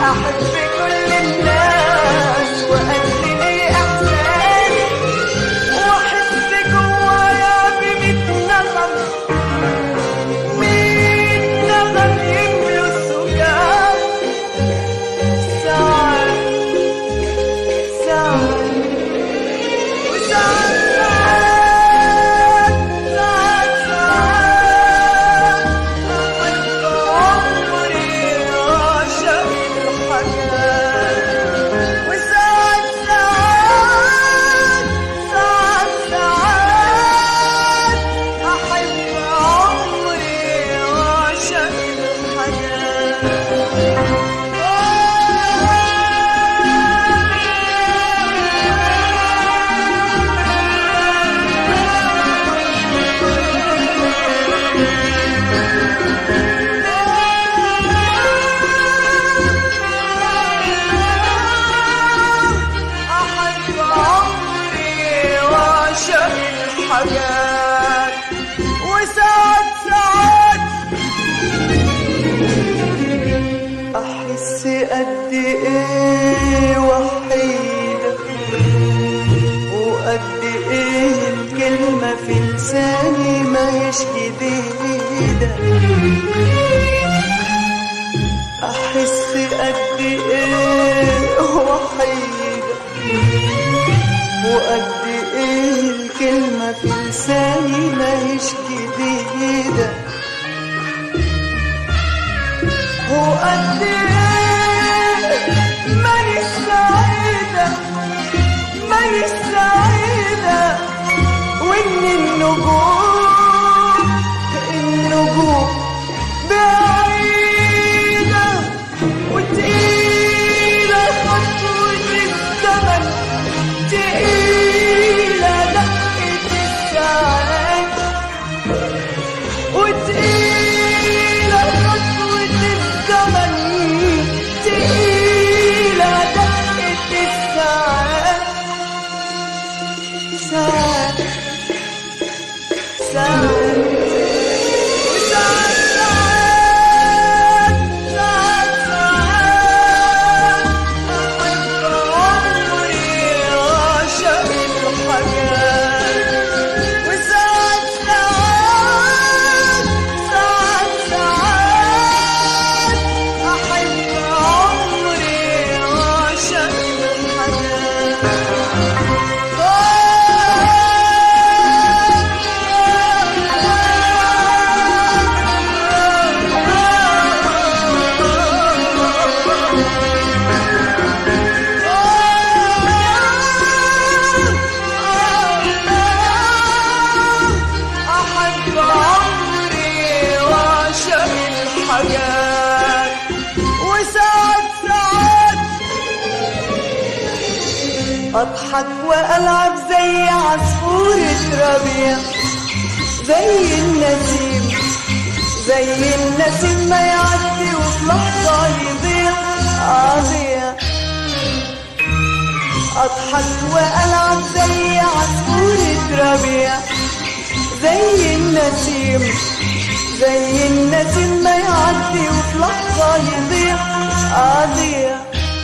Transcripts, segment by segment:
أحب كل الناس وأدلي إحساسي وأحس جوايا بميت نغم ميت نغم يملوا السجاد ساعات ساعات وساعات ساعات ساعات أحب عمري عشان الحاجات وساعات ساعات ساعات ساعات أحب عمري عشان أحب عمري وأعشق الحاجات وساعات ساعات أحس قد إيه وحيدة وقد إيه الكلمة في لساني ما هيش جديدة أحس قد إيه وحيدة وقد إيه الكلمة في لساني ما هيش جديدة وقد إيه ماني سعيدة ماني سعيدة وإن النجوم النجوم بعيدة وتقيلة خطوة الزمن تقيلة دقة الساعات وتقيلة خطوة الزمن تقيلة دقة الساعات ساعات ساعات وساعات ساعات ساعات ساعات أحب عمري عشق الحاجات وساعات ساعات ساعات ساعات أحب عمري عشق أحب عمري وأعشق الحاجات وساعات ساعات أضحك وألعب زي عصفورة ربيع زي النسيم زي النسيم ما يعدي وفي لحظة يضيع أضيع أضحك وألعب زي عصفورة ربيع زي النسيم زي النسيم ما يعدي وفي لحظة يضيع أضيع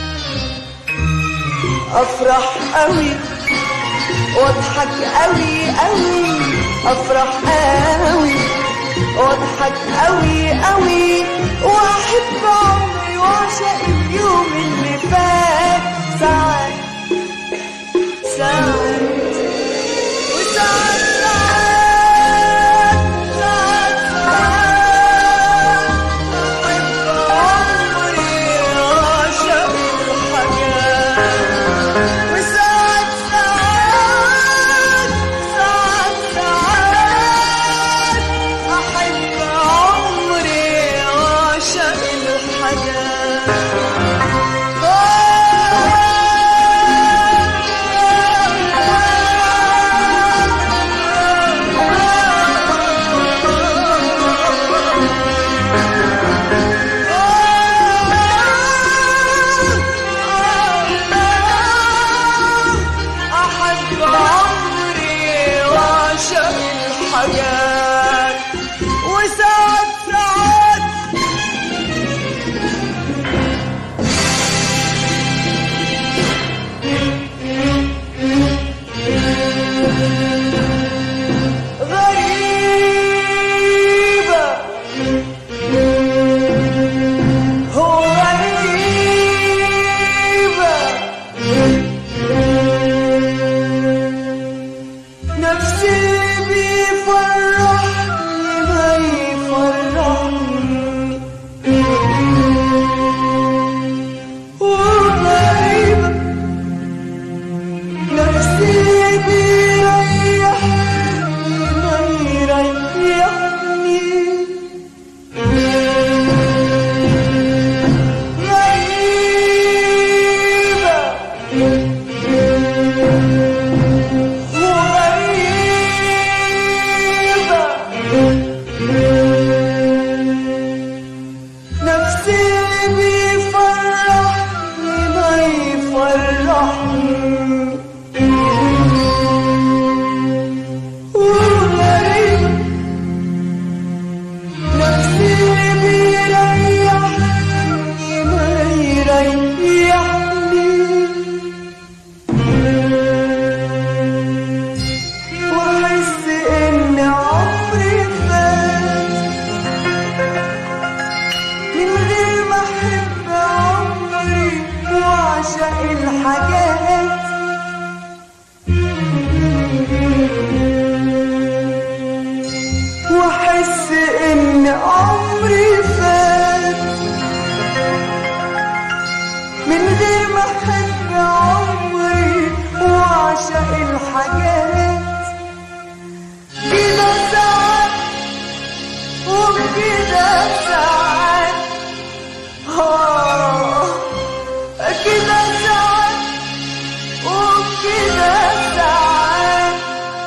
أفرح قوي واضحك قوي قوي أفرح قوي واضحك قوي قوي وأحب عمري وأعشق اليوم اللي فات ساعات ساعات وساعات ساعات ساعات ساعات أحب عمري وأعشق الحاجات وساعات ساعات ساعات ساعات أحب عمري وأعشق الحاجات أحب عمري وأعشق الحاجات كده ساعات وكده ساعات آه كده ساعات وكده ساعات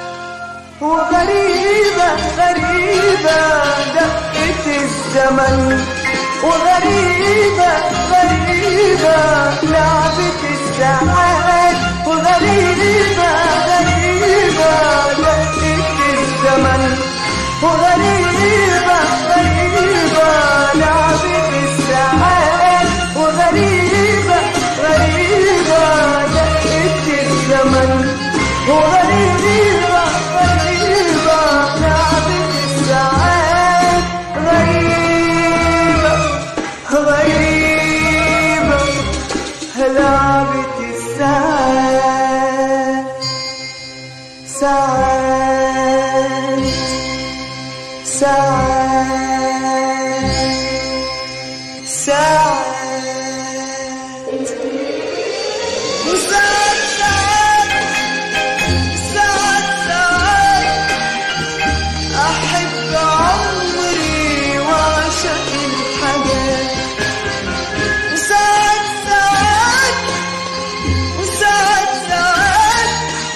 وغريبة غريبة دقة الزمن وغريبة غريبة لعبة الساعات وغريبة غريبة دقة الزمن وغريبة غريبة لعبة الساعات وغريبة غريبة دقة الزمن وغريبة غريبة لعبة الساعات غريبة غريبة لعبة الساعات ساعات ساعات ساعات وساعات ساعات ساعات ساعات أحب عمري وأعشق الحاجات وساعات ساعات وساعات ساعات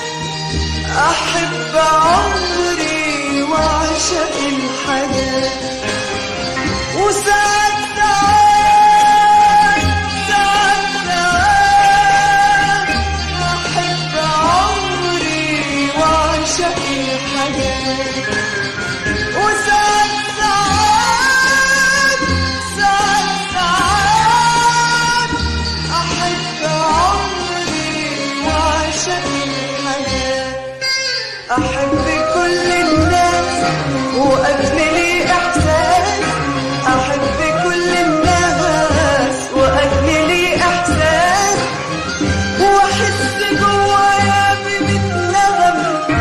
أحب عمري وأعشق الحاجات وساعات ساعات ساعات ساعات أحب عمري وأعشق الحاجات وساعات ساعات ساعات ساعات أحب عمري وأعشق الحاجات أحب كل الناس وأجملي إحساس أحب كل الناس وأجملي إحساس وأحس جوايا بميت نغم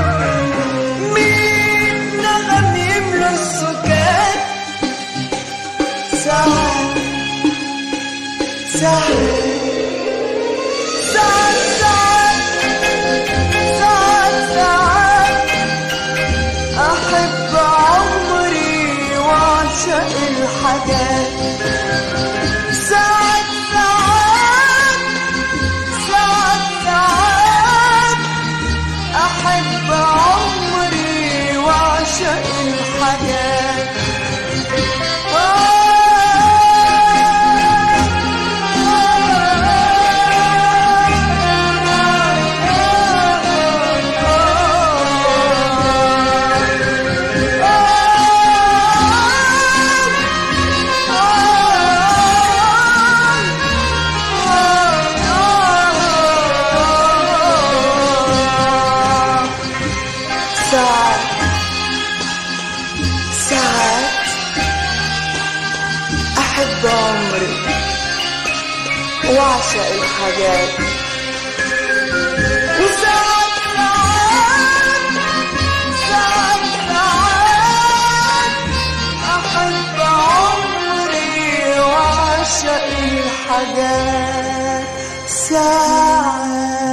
ميت نغم يملى السكات ساعات ساعات ساعات ساعات ساعات ساعات أحب عمري وأعشق الحاجات ساعات ساعات ساعات ساعات أحب عمري وأعشق الحاجات ساعات ساعات أحب عمري وأعشق الحاجات وساعات ساعات ساعات ساعات أحب عمري وأعشق الحاجات ساعات